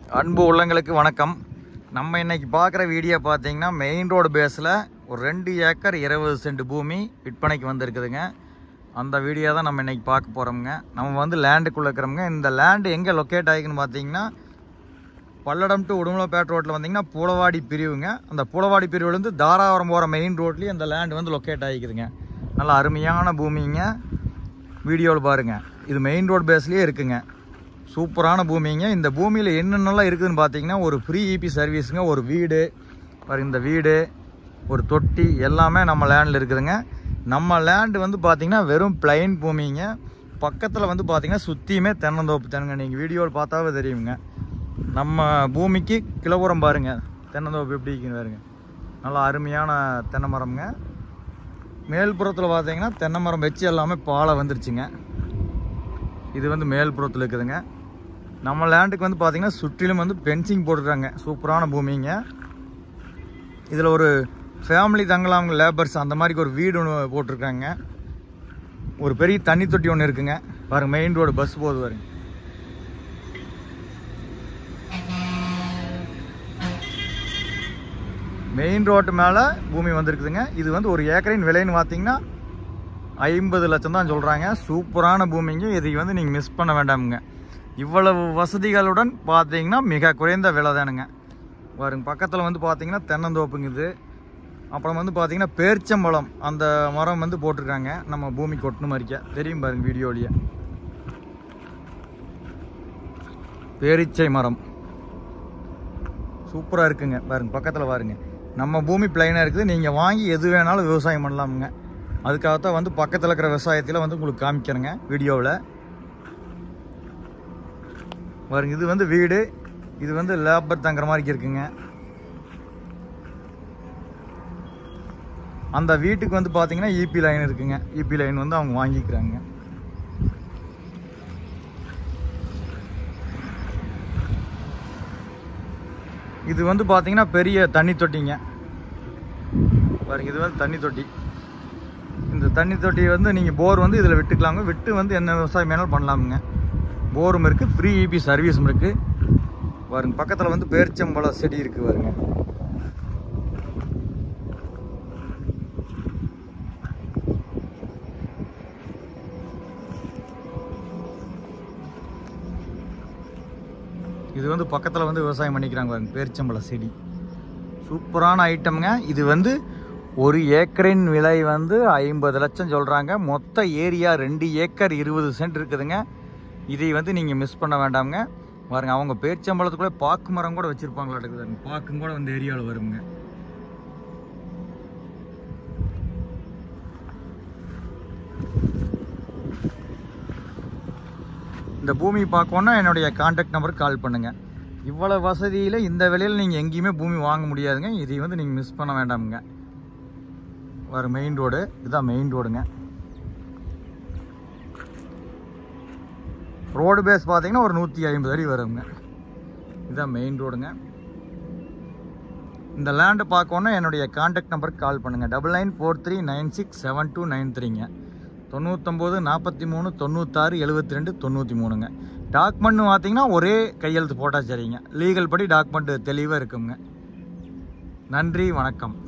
அன்பு உள்ளங்களுக்கு வணக்கம் நம்ம இன்னைக்கு பார்க்குற வீடியோ பார்த்தீங்கன்னா மெயின் ரோடு பேஸில் ஒரு ரெண்டு ஏக்கர் இருபது சென்ட் பூமி விற்பனைக்கு வந்திருக்குதுங்க அந்த வீடியோ தான் நம்ம இன்னைக்கு பார்க்க போகிறோம்ங்க நம்ம வந்து லேண்டுக்குள்ளே இருக்கிறோம்ங்க இந்த லேண்டு எங்கே லொக்கேட் ஆகிக்குன்னு பார்த்தீங்கன்னா பல்லடம் டு உடுமலைப்பேட் ரோட்டில் வந்தீங்கன்னா பூலவாடி பிரிவுங்க அந்த பூலவாடி பிரிவுலேருந்து தாராபுரம் போகிற மெயின் ரோட்லேயும் அந்த லேண்டு வந்து லொக்கேட் ஆகிக்குதுங்க நல்ல அருமையான பூமிங்க வீடியோவில் பாருங்கள் இது மெயின் ரோடு பேஸ்லேயே இருக்குங்க சூப்பரான பூமிங்க இந்த பூமியில் என்னென்னலாம் இருக்குதுன்னு பார்த்தீங்கன்னா ஒரு ஃப்ரீ இபி சர்வீஸுங்க ஒரு வீடு பாருங்க இந்த வீடு ஒரு தொட்டி எல்லாமே நம்ம லேண்டில் இருக்குதுங்க நம்ம லேண்டு வந்து பார்த்தீங்கன்னா வெறும் பிளைன் பூமிங்க பக்கத்தில் வந்து பார்த்தீங்கன்னா சுற்றியுமே தென்னந்தோப்பு தென்னுங்க நீங்கள் வீடியோவில் பார்த்தாவே தெரியுங்க நம்ம பூமிக்கு கிலோபுரம் பாருங்க தென்னந்தோப்பு எப்படி இருக்குன்னு பாருங்க நல்லா அருமையான தென்னை மரம்ங்க மேல்புறத்தில் பார்த்தீங்கன்னா தென்னை மரம் வச்சு எல்லாமே பாலை வந்துருச்சுங்க இது வந்து மேல்புறத்தில் இருக்குதுங்க நம்ம லேண்டுக்கு வந்து பார்த்தீங்கன்னா சுற்றிலும் வந்து பென்சிங் போட்டுருக்காங்க சூப்பரான பூமிங்க இதில் ஒரு ஃபேமிலி தங்கலாம் லேபர்ஸ் அந்த மாதிரி ஒரு வீடு ஒன்று போட்டிருக்காங்க ஒரு பெரிய தண்ணி தொட்டி ஒன்று இருக்குங்க பாருங்க மெயின் ரோடு பஸ் போகுது பாருங்க மெயின் ரோட்டு மேலே பூமி வந்திருக்குதுங்க இது வந்து ஒரு ஏக்கரின் விலைன்னு பார்த்தீங்கன்னா ஐம்பது லட்சம் தான் சொல்கிறாங்க சூப்பரான பூமிங்க இதை வந்து நீங்கள் மிஸ் பண்ண வேண்டாமுங்க இவ்வளவு வசதிகளுடன் பார்த்தீங்கன்னா மிக குறைந்த விலை தானுங்க பாருங்க பக்கத்தில் வந்து பார்த்தீங்கன்னா தென்னந்தோப்புங்க இது அப்புறம் வந்து பார்த்தீங்கன்னா பேர்ச்சம்பழம் அந்த மரம் வந்து போட்டிருக்காங்க நம்ம பூமி கொட்டணும் மாதிரிக்க தெரியும் பாருங்க வீடியோலேயே பேரிச்சை மரம் சூப்பராக இருக்குங்க பாருங்க பக்கத்தில் பாருங்க நம்ம பூமி பிளைனாக இருக்குது நீங்கள் வாங்கி எது வேணாலும் விவசாயம் பண்ணலாமுங்க அதுக்காகத்தான் வந்து பக்கத்தில் இருக்கிற விவசாயத்தில் வந்து உங்களுக்கு காமிக்கிறேங்க வீடியோவில் பாருங்க இது வந்து வீடு இது வந்து லேபர் தங்குற மாதிரி இருக்குங்க அந்த வீட்டுக்கு வந்து பார்த்தீங்கன்னா இபி லைன் இருக்குங்க இபி லைன் வந்து அவங்க வாங்கிக்கிறாங்க இது வந்து பார்த்தீங்கன்னா பெரிய தண்ணி தொட்டிங்க பாருங்க இது வந்து தண்ணி தொட்டி இந்த தண்ணி தொட்டி வந்து நீங்கள் போர் வந்து இதில் விட்டுக்கலாங்க விட்டு வந்து என்ன விவசாயம் வேணாலும் பண்ணலாமுங்க போரும் இருக்குது ஃப்ரீ இபி சர்வீஸும் இருக்குது பாருங்க பக்கத்தில் வந்து பேரிச்சம்பழம் செடி இருக்குது பாருங்க இது வந்து பக்கத்தில் வந்து விவசாயம் பண்ணிக்கிறாங்க பாருங்க பேரிச்சம்பழ செடி சூப்பரான ஐட்டம்ங்க இது வந்து ஒரு ஏக்கரின் விலை வந்து ஐம்பது லட்சம் சொல்கிறாங்க மொத்த ஏரியா ரெண்டு ஏக்கர் இருபது சென்ட் இருக்குதுங்க இதை வந்து நீங்கள் மிஸ் பண்ண வேண்டாம்ங்க பாருங்க அவங்க பேரிச்சம்பழத்துக்குள்ளே பாக்கு மரம் கூட வச்சுருப்பாங்களா இருக்குது பாக்கும் கூட வந்து ஏரியாவில் வருங்க இந்த பூமி பார்க்கணுன்னா என்னுடைய கான்டாக்ட் நம்பருக்கு கால் பண்ணுங்கள் இவ்வளோ வசதியில் இந்த விலையில் நீங்கள் எங்கேயுமே பூமி வாங்க முடியாதுங்க இதை வந்து நீங்கள் மிஸ் பண்ண வேண்டாமுங்க வர மெயின் ரோடு இதுதான் மெயின் ரோடுங்க ரோடு பேஸ் பார்த்தீங்கன்னா ஒரு நூற்றி ஐம்பது அடி வருங்க இதுதான் மெயின் ரோடுங்க இந்த லேண்டு பார்க்கணுன்னா என்னுடைய கான்டாக்ட் நம்பருக்கு கால் பண்ணுங்கள் double nine four three nine six seven two nine த்ரீங்க தொண்ணூத்தொம்பது நாற்பத்தி மூணு தொண்ணூத்தாறு எழுபத்தி ரெண்டு தொண்ணூற்றி மூணுங்க டாக்குமெண்ட் பார்த்தீங்கன்னா ஒரே கையெழுத்து போட்டால் சரிங்க லீகல் படி டாக்குமெண்ட் தெளிவாக இருக்குங்க நன்றி வணக்கம்